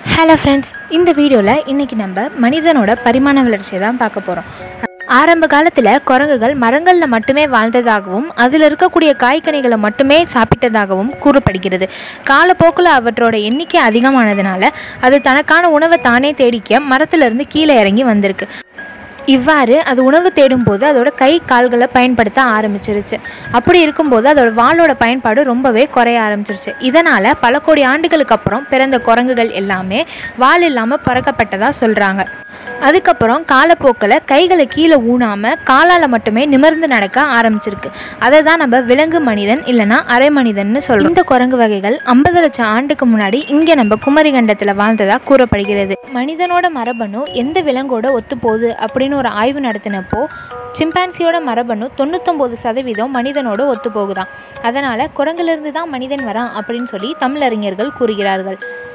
hello friends இந்த வீடியோவில் இன்றைக்கி நம்ம மனிதனோட பரிமாண வளர்ச்சியை தான் பார்க்க போகிறோம் ஆரம்ப காலத்தில் குரங்குகள் மரங்களில் மட்டுமே வாழ்ந்ததாகவும் அதில் இருக்கக்கூடிய காய்கனிகளை மட்டுமே சாப்பிட்டதாகவும் கூறப்படுகிறது காலப்போக்கில் அவற்றோட எண்ணிக்கை அதிகமானதுனால அது தனக்கான உணவை தானே தேடிக்க மரத்திலிருந்து கீழே இறங்கி வந்திருக்கு இவ்வாறு அது உணவு தேடும்போது அதோட கை கால்களை பயன்படுத்த ஆரம்பிச்சிருச்சு அப்படி இருக்கும்போது அதோட வாளோட பயன்பாடு ரொம்பவே குறைய ஆரம்பிச்சிருச்சு இதனால் பல கோடி ஆண்டுகளுக்கு அப்புறம் பிறந்த குரங்குகள் எல்லாமே வால் இல்லாமல் பறக்கப்பட்டதாக சொல்கிறாங்க அதுக்கப்புறம் காலப்போக்கில் கைகளை கீழே ஊனாமல் காலால் மட்டுமே நிமிர்ந்து நடக்க ஆரம்பிச்சிருக்கு அதை தான் நம்ம விலங்கு மனிதன் இல்லைன்னா அரை மனிதன்னு சொல்கிறோம் இந்த குரங்கு வகைகள் ஐம்பது லட்சம் ஆண்டுக்கு முன்னாடி இங்கே நம்ம குமரி கண்டத்தில் வாழ்ந்ததாக கூறப்படுகிறது மனிதனோட மரபணு எந்த விலங்கோட ஒத்து போகுது அப்படின்னு ஒரு ஆய்வு நடத்தினப்போ சிம்பான்சியோட மரபணு தொண்ணூத்தொம்பது சதவீதம் மனிதனோட ஒத்து போகுதாம் அதனால் குரங்கிலிருந்து தான் மனிதன் வரான் அப்படின்னு சொல்லி தமிழறிஞர்கள் கூறுகிறார்கள்